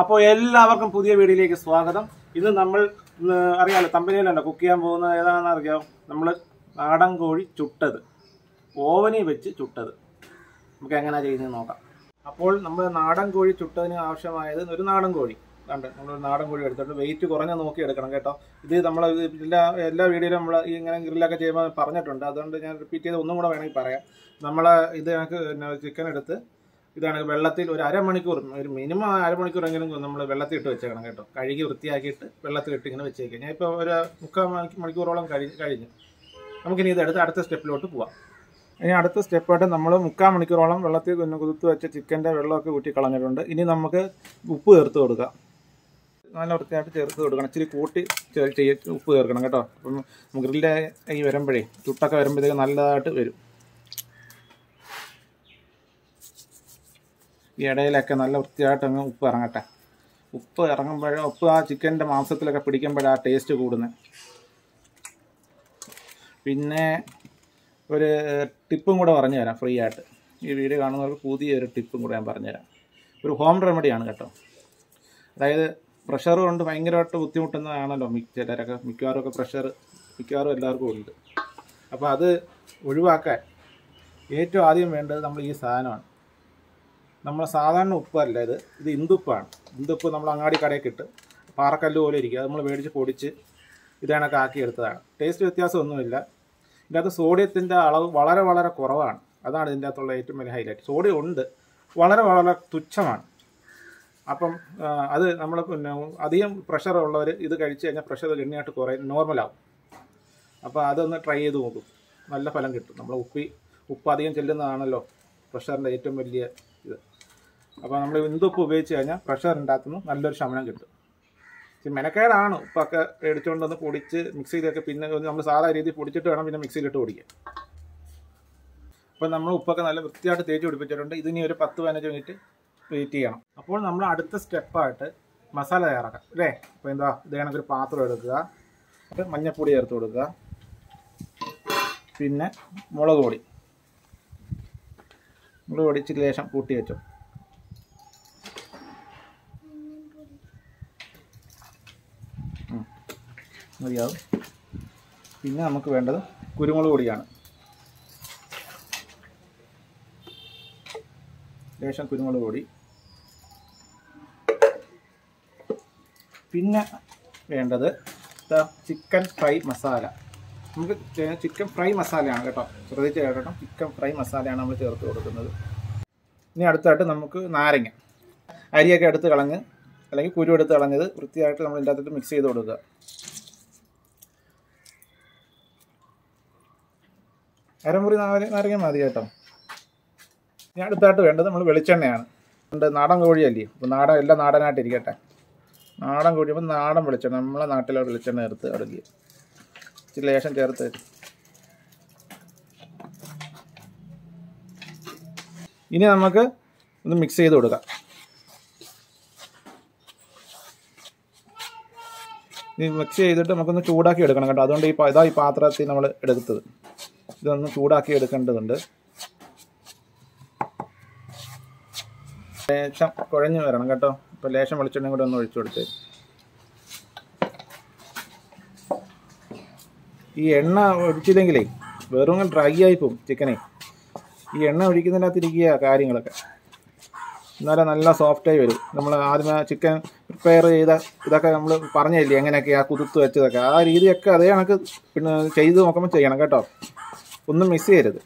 അപ്പോൾ എല്ലാവർക്കും പുതിയ വീഡിയോയിലേക്ക് സ്വാഗതം ഇന്ന് നമ്മൾ ഇന്ന് അറിയാലോ തമ്പനിയിലല്ല കുക്ക് ചെയ്യാൻ പോകുന്നത് ഏതാണെന്ന് അറിയാം നമ്മൾ നാടൻ കോഴി ചുട്ടത് ഓവനിൽ വെച്ച് ചുട്ടത് നമുക്ക് എങ്ങനെയാണ് ചെയ്യുന്നത് നോക്കാം അപ്പോൾ നമ്മൾ നാടൻ കോഴി ചുട്ടതിന് ആവശ്യമായത് ഒരു നാടൻ കോഴി കണ്ട് നമ്മൾ നാടൻ കോഴി എടുത്തിട്ട് വെയിറ്റ് കുറഞ്ഞ നോക്കി എടുക്കണം കേട്ടോ ഇത് നമ്മൾ എല്ലാ എല്ലാ വീഡിയോയിലും നമ്മൾ ഈ ഇങ്ങനെ ഗ്രില്ലൊക്കെ ചെയ്യുമ്പോൾ പറഞ്ഞിട്ടുണ്ട് അതുകൊണ്ട് ഞാൻ റിപ്പീറ്റ് ചെയ്ത് ഒന്നും കൂടെ വേണമെങ്കിൽ പറയാം നമ്മൾ ഇത് ഞങ്ങൾക്ക് ചിക്കൻ എടുത്ത് ഇതാണ് വെള്ളത്തിൽ ഒരു അരമണിക്കൂർ ഒരു മിനിമം അരമണിക്കൂറെങ്കിലും നമ്മൾ വെള്ളത്തിൽ ഇട്ട് വെച്ചേക്കണം കേട്ടോ കഴുകി വൃത്തിയാക്കിയിട്ട് വെള്ളത്തിൽ ഇട്ട് ഇങ്ങനെ വെച്ചേക്കാം ഞാൻ ഇപ്പോൾ ഒരു മുക്കാൽ മണി- മണിക്കൂറോളം കഴിഞ്ഞ് കഴിഞ്ഞു നമുക്കിനി ഇതെടുത്ത് അടുത്ത സ്റ്റെപ്പിലോട്ട് പോവാം ഇനി അടുത്ത സ്റ്റെപ്പായിട്ട് നമ്മൾ മുക്കാൽ മണിക്കൂറോളം വെള്ളത്തിൽ പിന്നെ കുതിർത്ത് വെച്ച ചിക്കൻ്റെ വെള്ളമൊക്കെ ഊറ്റി കളഞ്ഞിട്ടുണ്ട് ഇനി നമുക്ക് ഉപ്പ് ചേർത്ത് കൊടുക്കാം നല്ല വൃത്തിയായിട്ട് ചേർത്ത് കൊടുക്കണം ഇച്ചിരി കൂട്ടി ചേ- ചെയ്യ ഉപ്പ് ചേർക്കണം കേട്ടോ അപ്പം ഗ്രില്ലിൻ്റെ ഈ വരുമ്പോഴേ ചുട്ടൊക്കെ വരുമ്പോഴത്തേക്ക് നല്ലതായിട്ട് വരും ഈ ഇടയിലൊക്കെ നല്ല വൃത്തിയായിട്ട് അങ്ങ് ഉപ്പ് ഇറങ്ങട്ടെ ഉപ്പ് ഇറങ്ങുമ്പോഴേ ഉപ്പ് ആ ചിക്കൻ്റെ മാംസത്തിലൊക്കെ പിടിക്കുമ്പോഴാ ടേസ്റ്റ് കൂടുന്നത് പിന്നെ ഒരു ടിപ്പും കൂടെ പറഞ്ഞു തരാം ഫ്രീ ആയിട്ട് ഈ വീഡിയോ കാണുന്നവർക്ക് പുതിയൊരു ടിപ്പും കൂടെ ഞാൻ പറഞ്ഞുതരാം ഒരു ഹോം റെമഡിയാണ് കേട്ടോ അതായത് പ്രഷർ കൊണ്ട് ഭയങ്കരമായിട്ട് ബുദ്ധിമുട്ടുന്നതാണല്ലോ മിക്ക ചിലരൊക്കെ മിക്കവാറും ഒക്കെ പ്രഷർ മിക്കവാറും എല്ലാവർക്കും ഉണ്ട് അപ്പോൾ അത് ഒഴിവാക്കാൻ ഏറ്റവും ആദ്യം വേണ്ടത് നമ്മൾ ഈ സാധനമാണ് നമ്മൾ സാധാരണ ഉപ്പല്ല ഇത് ഇത് ഇന്ദുപ്പാണ് ഇന്ദുപ്പ് നമ്മൾ അങ്ങാടി കടയിൽ കിട്ടും പാറക്കല്ല് പോലെ ഇരിക്കും അത് നമ്മൾ മേടിച്ച് പൊടിച്ച് ഇതേണൊക്കെ ആക്കിയെടുത്തതാണ് ടേസ്റ്റ് വ്യത്യാസമൊന്നുമില്ല ഇതിൻ്റെ അകത്ത് സോഡിയത്തിൻ്റെ അളവ് വളരെ വളരെ കുറവാണ് അതാണ് ഇതിൻ്റെ അകത്തുള്ള ഏറ്റവും വലിയ ഹൈലൈറ്റ് സോഡിയം ഉണ്ട് വളരെ വളരെ തുച്ഛമാണ് അപ്പം ആ, അത് നമ്മൾ പിന്നെ അധികം പ്രഷർ ഉള്ളവർ ഇത് കഴിച്ച് കഴിഞ്ഞാൽ പ്രഷർ ഗണ്യമായിട്ട് കുറയും നോർമലാവും അപ്പോൾ അതൊന്ന് ട്രൈ ചെയ്ത് നോക്കും നല്ല ഫലം കിട്ടും നമ്മൾ ഉപ്പി ഉപ്പ് അധികം ചെല്ലുന്നതാണല്ലോ പ്രഷറിൻ്റെ ഏറ്റവും വലിയ ഇത് അപ്പോൾ നമ്മൾ ഇന്ദുപ്പ് ഉപയോഗിച്ച് കഴിഞ്ഞാൽ പ്രഷർ ഉണ്ടാക്കുന്നു നല്ലൊരു ശമനം കിട്ടും ഇച്ചിരി മെനക്കേടാണ് ഉപ്പൊക്കെ എടുത്തുകൊണ്ട് വന്ന് പൊടിച്ച് മിക്സിയിലൊക്കെ പിന്നെ നമ്മൾ സാധാ രീതിയിൽ പൊടിച്ചിട്ട് വേണം പിന്നെ മിക്സിയിലിട്ട് പൊടിക്കാൻ അപ്പോൾ നമ്മൾ ഉപ്പൊക്കെ നല്ല വൃത്തിയായിട്ട് തേച്ച് പിടിപ്പിച്ചിട്ടുണ്ട് ഇതിനി ഒരു പത്ത് പതിനഞ്ച് മിനിറ്റ് വെയിറ്റ് ചെയ്യണം അപ്പോൾ നമ്മൾ അടുത്ത സ്റ്റെപ്പായിട്ട് മസാല തയ്യാറാക്കാം അല്ലേ അപ്പോൾ എന്താ ഇത് കണക്കൊരു പാത്രം എടുക്കുക എന്നിട്ട് മഞ്ഞൾപ്പൊടി ചേർത്ത് കൊടുക്കുക പിന്നെ മുളക് പൊടി മുളക് പൊടി ഇച്ചിരി ലേശം കൂട്ടി വെച്ചോ ഉം. മതിയാവും പിന്നെ നമുക്ക് വേണ്ടത് കുരുമുളക് പൊടിയാണ് ലേശം കുരുമുളക് പൊടി പിന്നെ വേണ്ടത് ദാ ചിക്കൻ ഫ്രൈ മസാല നമുക്ക് ചെ- ചിക്കൻ ഫ്രൈ മസാലയാണ് കേട്ടോ ശ്രദ്ധിച്ച് കേട്ടോ ചിക്കൻ ഫ്രൈ മസാലയാണ് നമ്മൾ ചേർത്ത് കൊടുക്കുന്നത് ഇനി അടുത്തായിട്ട് നമുക്ക് നാരങ്ങ അരിയൊക്കെ എടുത്ത് കളഞ്ഞ് അല്ലെങ്കിൽ കുരു എടുത്ത് കളഞ്ഞത് വൃത്തിയായിട്ട് നമ്മൾ ഇതിൻ്റെ അകത്തിട്ട് മിക്സ് ചെയ്ത് കൊടുക്കുക അരമുറി നാര- നാരങ്ങ മതി കേട്ടോ ഇനി അടുത്തായിട്ട് വേണ്ടത് നമ്മൾ വെളിച്ചെണ്ണയാണ് ഉണ്ട് നാടൻ കോഴിയല്ലേ അപ്പോൾ നാടൻ എല്ലാം നാടനായിട്ട് ഇരിക്കട്ടെ നാടൻ കോഴി അപ്പം നാടൻ വെളിച്ചെണ്ണ നമ്മളെ നാട്ടിലെ വെളിച്ചെണ്ണ ചേർത്ത് അടുക്കി ഇച്ചിരി ലേശം ചേർത്ത് ഇനി നമുക്ക് ഒന്ന് മിക്സ് ചെയ്ത് കൊടുക്കാം ഇത് മിക്സ് ചെയ്തിട്ട് നമുക്കൊന്ന് ചൂടാക്കി എടുക്കണം കേട്ടോ അതുകൊണ്ട് ഈ പ- ഇതാ ഈ പാത്രത്തിൽ നമ്മൾ എടുത്തത് ഇതൊന്ന് ചൂടാക്കി എടുക്കേണ്ടതുണ്ട് ലേശം കുഴഞ്ഞു വരണം കേട്ടോ ഇപ്പൊ ലേശം വെളിച്ചെണ്ണയും കൂടെ ഒന്ന് ഒഴിച്ചു കൊടുത്തേ ഈ എണ്ണ ഒഴിച്ചില്ലെങ്കിലേ വെറും ഡ്രൈ ആയി പോകും ചിക്കനെ ഈ എണ്ണ ഒഴിക്കുന്നതിനകത്തിരിക്കുക കാര്യങ്ങളൊക്കെ എന്നാലും നല്ല സോഫ്റ്റായി വരും നമ്മൾ ആദ്യമേ ചിക്കൻ പ്രിപ്പയർ ചെയ്ത ഇതൊക്കെ നമ്മൾ പറഞ്ഞില്ലേ എങ്ങനെയൊക്കെയാ കുതിർത്ത് വെച്ചതൊക്കെ ആ രീതിയൊക്കെ അതേ കണക്ക് പിന്നെ ചെയ്ത് നോക്കുമ്പോൾ ചെയ്യണം കേട്ടോ ഒന്നും മിസ് ചെയ്യരുത്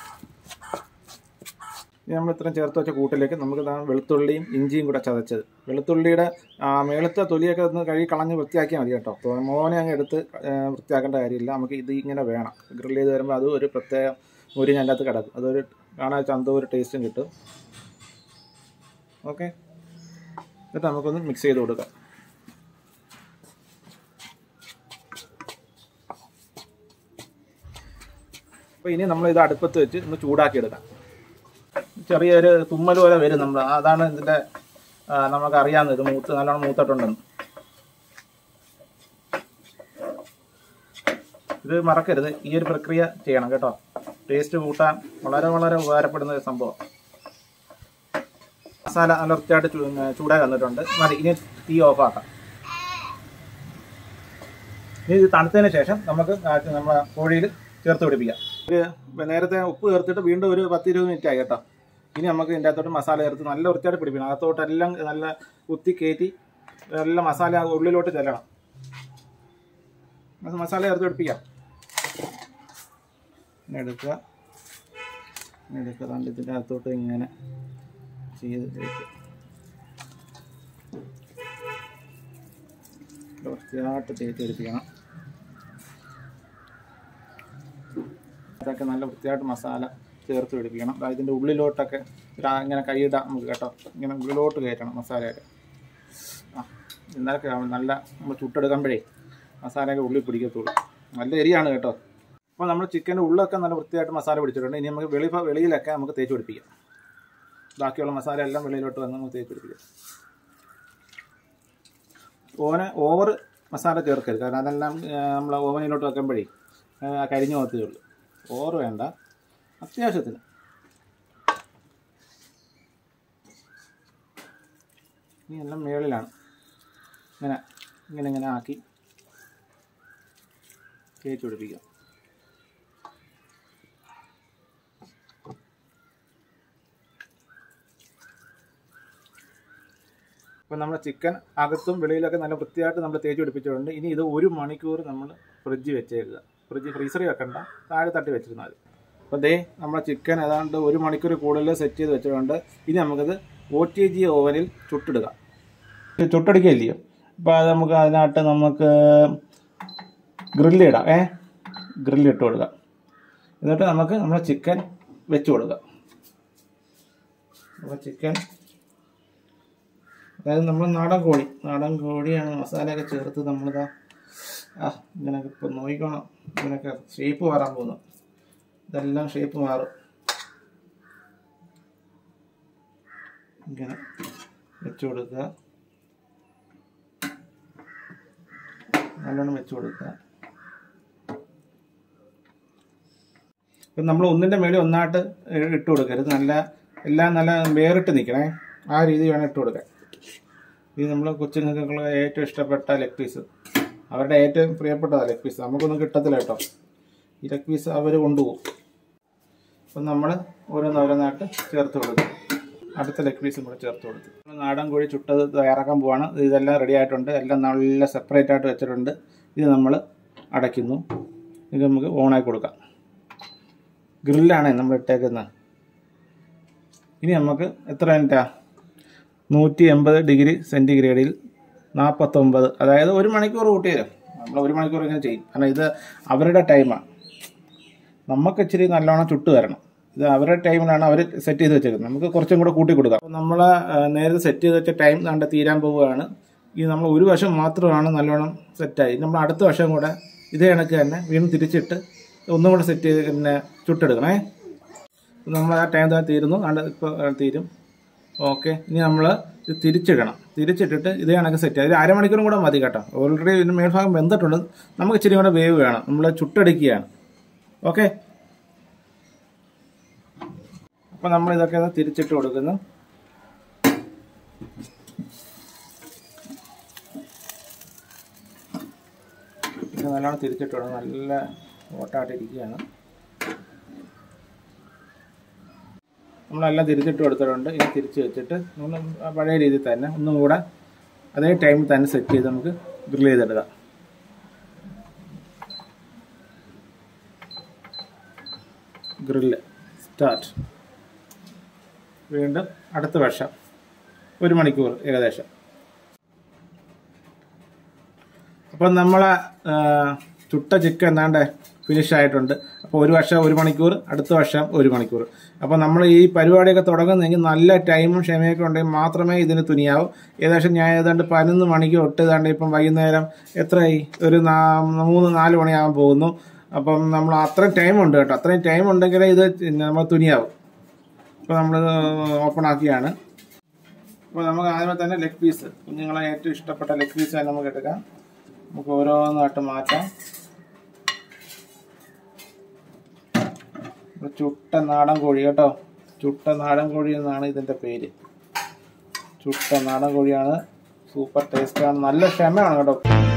ഇനി നമ്മൾ ഇത്രയും ചേർത്ത് വെച്ച കൂട്ടിലേക്ക് നമുക്ക് ദാ വെളുത്തുള്ളിയും ഇഞ്ചിയും കൂടെ ചതച്ചത് വെളുത്തുള്ളിയുടെ ആ, മേളത്തെ തൊലിയൊക്കെ ഒന്ന് കഴുകി കളഞ്ഞ് വൃത്തിയാക്കിയാൽ മതി കേട്ടോ തോ- മോനെ അങ്ങ് എടുത്ത് ആ, വൃത്തിയാക്കേണ്ട കാര്യമില്ല നമുക്ക് ഇത് ഇങ്ങനെ വേണം ഗ്രിൽ ചെയ്ത് വരുമ്പോൾ അത് ഒരു പ്രത്യേക മുരിഞ്ഞ അതിൻ്റെ അകത്ത് കിടക്കും അതൊരു കാണാൻ ചന്തോ ഒരു ടേസ്റ്റും കിട്ടും ഓക്കെ എന്നിട്ട് നമുക്കൊന്ന് മിക്സ് ചെയ്ത് കൊടുക്കാം അപ്പോൾ ഇനി നമ്മൾ ഇത് അടുപ്പത്ത് വെച്ച് ഒന്ന് ചൂടാക്കി എടുക്കാം ചെറിയൊരു തുമ്മൽ പോലെ വരും നമ്മൾ അതാണ് ഇതിൻ്റെ നമുക്ക് അറിയാവുന്നത് ഇത് മൂത്ത് നല്ലോണം മൂത്തിട്ടുണ്ടെന്ന് ഇത് മറക്കരുത് ഈ ഒരു പ്രക്രിയ ചെയ്യണം കേട്ടോ ടേസ്റ്റ് കൂട്ടാൻ വളരെ വളരെ ഉപകാരപ്പെടുന്ന ഒരു സംഭവം മസാല നല്ല വൃത്തിയായിട്ട് ചൂ- ഉം, ചൂടായി വന്നിട്ടുണ്ട് മതി ഇനി തീ ഓഫ് ആക്കാം ഇനി ഇത് തണുത്തതിന് ശേഷം നമുക്ക് ആ നമ്മളെ കോഴിയിൽ ചേർത്ത് പിടിപ്പിക്കാം ഒരു നേരത്തെ ഉപ്പ് ചേർത്തിട്ട് വീണ്ടും ഒരു പത്ത് ഇരുപത് മിനിറ്റ് ആയി കേട്ടോ ഇനി നമുക്ക് ഇതിൻ്റെ അകത്തോട്ട് മസാല ചേർത്ത് നല്ല വൃത്തിയായിട്ട് പിടിപ്പിക്കണം അകത്തോട്ട് എല്ലാം നല്ല കുത്തി കയറ്റി നല്ല മസാല ആ ഉള്ളിലോട്ട് ചെല്ലണം അത് മസാല ചേർത്ത് പിടിപ്പിക്കാം ഇനി എടുക്കുക ഇനി എടുക്കുക കണ്ട് ഇതിൻ്റെ അകത്തോട്ട് ഇങ്ങനെ ചെയ്ത് കയറ്റുക വൃത്തിയായിട്ട് തേച്ച് പിടിപ്പിക്കണം അതൊക്കെ നല്ല വൃത്തിയായിട്ട് മസാല ചേർത്ത് പിടിപ്പിക്കണം അതായത് ഇതിൻ്റെ ഉള്ളിലോട്ടൊക്കെ ഒരു ആ- ഇങ്ങനെ കൈയിടാം നമുക്ക് കേട്ടോ ഇങ്ങനെ ഉള്ളിലോട്ട് കയറ്റണം മസാലയൊക്കെ ആ എന്നാലൊക്കെ ആവും നല്ല നമ്മൾ ചുട്ടെടുക്കുമ്പോഴേ മസാലയൊക്കെ ഉള്ളിൽ പിടിക്കത്തുള്ളൂ നല്ല എരിയാണ് കേട്ടോ അപ്പോൾ നമ്മൾ ചിക്കൻ്റെ ഉള്ളൊക്കെ നല്ല വൃത്തിയായിട്ട് മസാല പിടിച്ചിട്ടുണ്ട് ഇനി നമുക്ക് വെളി വെളിയിലൊക്കെ നമുക്ക് തേച്ച് പിടിപ്പിക്കാം ബാക്കിയുള്ള മസാല എല്ലാം വെളിയിലോട്ട് വന്ന് നമുക്ക് തേച്ച് പിടിപ്പിക്കാം ഓന് ഓവർ മസാല ചേർക്കരുത് കാരണം അതെല്ലാം നമ്മൾ ഓവനിലോട്ട് വെക്കുമ്പോഴേ ആ, കരിഞ്ഞു പോകത്തേ ഉള്ളൂ ഓവർ വേണ്ട അത്യാവശ്യത്തിന് ഇനി എല്ലാം മേളിലാണ് ഇങ്ങനെ ഇങ്ങനെ ഇങ്ങനെ ആക്കി തേച്ച് പിടിപ്പിക്കാം ഇപ്പം നമ്മുടെ ചിക്കൻ അകത്തും വെളിയിലൊക്കെ നല്ല വൃത്തിയായിട്ട് നമ്മൾ തേച്ച് പിടിപ്പിച്ചിട്ടുണ്ട് ഇനി ഇത് ഒരു മണിക്കൂർ നമ്മൾ ഫ്രിഡ്ജിൽ വെച്ചേക്കുക ഫ്രിഡ്ജ് ഫ്രീസറിൽ വെക്കണ്ട താഴെ തട്ടി വെച്ചിരുന്നാൽ മതി അപ്പോൾ ദേ നമ്മുടെ ചിക്കൻ ഏതാണ്ട് ഒരു മണിക്കൂർ കൂടുതൽ സെറ്റ് ചെയ്ത് വെച്ചിട്ടുണ്ട് ഇനി നമുക്കത് ഒ ടി ജി ഓവനിൽ ചുട്ടിടുക ഇത് ചുട്ടെടുക്കുകയില്ലയോ അപ്പോൾ അത് നമുക്ക് അതിനകത്ത് നമുക്ക് ഗ്രില്ലിടാം ഏ ഗ്രില്ലിട്ട് കൊടുക്കാം എന്നിട്ട് നമുക്ക് നമ്മുടെ ചിക്കൻ വെച്ച് കൊടുക്കാം അപ്പോൾ ചിക്കൻ അതായത് നമ്മൾ നാടൻ കോഴി നാടൻ കോഴിയാണ് മസാലയൊക്കെ ചേർത്ത് നമ്മളിതാ ആ ഇങ്ങനെയൊക്കെ ഇപ്പോൾ നോക്കിക്കോണം ഇങ്ങനെയൊക്കെ ഷേപ്പ് മാറാൻ പോകുന്നു ഇതെല്ലാം ഷേപ്പ് മാറും ഇങ്ങനെ വെച്ച് കൊടുക്കുക നല്ലോണം വെച്ച് കൊടുക്കുക ഇപ്പം നമ്മൾ ഒന്നിൻ്റെ മേളിൽ ഒന്നായിട്ട് ഇട്ട് കൊടുക്കരുത് നല്ല എല്ലാം നല്ല വേറിട്ട് നിൽക്കണേ ആ രീതി വേണം ഇട്ട് കൊടുക്കാൻ ഇത് നമ്മൾ കൊച്ചുങ്ങൾക്ക് ഏറ്റവും ഇഷ്ടപ്പെട്ട ലെഗ് പീസ് അവരുടെ ഏറ്റവും പ്രിയപ്പെട്ടതാണ് ലെഗ് പീസ് നമുക്കൊന്നും കിട്ടത്തില്ല കേട്ടോ ഈ ലെഗ് പീസ് അവർ കൊണ്ടുപോകും അപ്പം നമ്മൾ ഓരോന്നോരോന്നായിട്ട് ചേർത്ത് കൊടുക്കും അടുത്ത ലെഗ് പീസും കൂടെ ചേർത്ത് കൊടുത്തു നമ്മൾ നാടൻ കോഴി ചുട്ടത് തയ്യാറാക്കാൻ പോവാണ് ഇതെല്ലാം റെഡി ആയിട്ടുണ്ട് എല്ലാം നല്ല സെപ്പറേറ്റ് ആയിട്ട് വെച്ചിട്ടുണ്ട് ഇത് നമ്മൾ അടയ്ക്കുന്നു ഇത് നമുക്ക് ഓണാക്കി കൊടുക്കാം ഗ്രില്ലാണ് നമ്മൾ ഇട്ടേക്കുന്നത് ഇനി നമുക്ക് എത്ര മിനിറ്റാ നൂറ്റി എൺപത് ഡിഗ്രി സെൻറ്റിഗ്രേഡിൽ നാൽപ്പത്തൊമ്പത് അതായത് ഒരു മണിക്കൂർ കൂട്ടി തരും നമ്മൾ ഒരു മണിക്കൂർ ഇങ്ങനെ ചെയ്യും കാരണം ഇത് അവരുടെ ടൈമാണ് നമുക്ക് ഇച്ചിരി നല്ലോണം ചുട്ട് വരണം ഇത് അവരുടെ ടൈമിലാണ് അവർ സെറ്റ് ചെയ്ത് വെച്ചേക്കുന്നത് നമുക്ക് കുറച്ചും കൂടെ കൂട്ടി കൊടുക്കാം അപ്പോൾ നമ്മൾ നേരത്തെ സെറ്റ് ചെയ്ത് വെച്ച ടൈം കണ്ട് തീരാൻ പോവുകയാണ് ഇത് നമ്മൾ ഒരു വശം മാത്രമാണ് നല്ലോണം സെറ്റായി നമ്മൾ അടുത്ത വശം കൂടെ ഇതേ കണക്ക് തന്നെ വീണ്ടും തിരിച്ചിട്ട് ഒന്നും കൂടെ സെറ്റ് ചെയ്ത് പിന്നെ ചുട്ടെടുക്കണേ നമ്മൾ ആ ടൈം തന്നെ തീരുന്നു കണ്ട് ഇപ്പോൾ തീരും ഓക്കെ ഇനി നമ്മൾ ഇത് തിരിച്ചിടണം തിരിച്ചിട്ടിട്ട് ഇതേ കണക്ക് സെറ്റ് അതിൽ അരമണിക്കൂറും കൂടെ മതി കേട്ടോ ഓൾറെഡി ഇതിന് മേൽഭാഗം വെന്തിട്ടുണ്ട് നമുക്ക് ഇച്ചിരി കൂടെ വേവ് വേണം നമ്മൾ ചുട്ടെടുക്കുകയാണ് ഓക്കെ അപ്പം നമ്മൾ ഇതൊക്കെ ഒന്ന് തിരിച്ചിട്ട് കൊടുക്കുന്നു ഇത് നല്ലോണം തിരിച്ചിട്ട് കൊടുക്കും നല്ല ഓട്ടായിട്ടിരിക്കുകയാണ് നമ്മളെല്ലാം തിരിച്ചിട്ട് കൊടുത്തിട്ടുണ്ട് ഇനി തിരിച്ച് വെച്ചിട്ട് നമ്മൾ പഴയ രീതിയിൽ തന്നെ ഒന്നും കൂടെ അതേ ടൈമിൽ തന്നെ സെറ്റ് ചെയ്ത് നമുക്ക് ഗ്രിൽ ചെയ്തെടുക്കാം ഗ്രില്ല് സ്റ്റാർട്ട് വീണ്ടും അടുത്ത വർഷം ഒരു മണിക്കൂർ ഏകദേശം അപ്പം നമ്മളെ ആ, ചുട്ട ചിക്കൻ എന്താണ്ട് ഫിനിഷ് ആയിട്ടുണ്ട് അപ്പോൾ ഒരു വർഷം ഒരു മണിക്കൂർ അടുത്ത വർഷം ഒരു മണിക്കൂർ അപ്പോൾ നമ്മൾ ഈ പരിപാടിയൊക്കെ തുടങ്ങുന്നെങ്കിൽ നല്ല ടൈമും ക്ഷമയൊക്കെ ഉണ്ടെങ്കിൽ മാത്രമേ ഇതിന് തുനിയാവൂ ഏകദേശം ഞാൻ ഏതാണ്ട് പതിനൊന്ന് മണിക്ക് തൊട്ട് ഏതാണ്ട് ഇപ്പം വൈകുന്നേരം എത്രയായി ഒരു നാ- മൂന്ന് നാല് മണിയാകാൻ പോകുന്നു അപ്പം നമ്മൾ അത്രയും ടൈം ഉണ്ട് കേട്ടോ അത്രയും ടൈം ഉണ്ടെങ്കിലേ ഇത് നമ്മൾ തുനിയാവും അപ്പോൾ നമ്മൾ ഓപ്പൺ ആക്കിയാണ് അപ്പോൾ നമുക്ക് ആദ്യമേ തന്നെ ലെഗ് പീസ് കുഞ്ഞുങ്ങളെ ഏറ്റവും ഇഷ്ടപ്പെട്ട ലെഗ് പീസ് തന്നെ നമുക്ക് എടുക്കാം നമുക്ക് ഓരോന്നായിട്ട് മാറ്റാം ഇത് ചുട്ട നാടൻ കോഴി കേട്ടോ ചുട്ട നാടൻ കോഴി എന്നാണ് ഇതിൻ്റെ പേര് ചുട്ട നാടൻ കോഴിയാണ് സൂപ്പർ ടേസ്റ്റാണ് നല്ല ക്ഷമയാണ് കേട്ടോ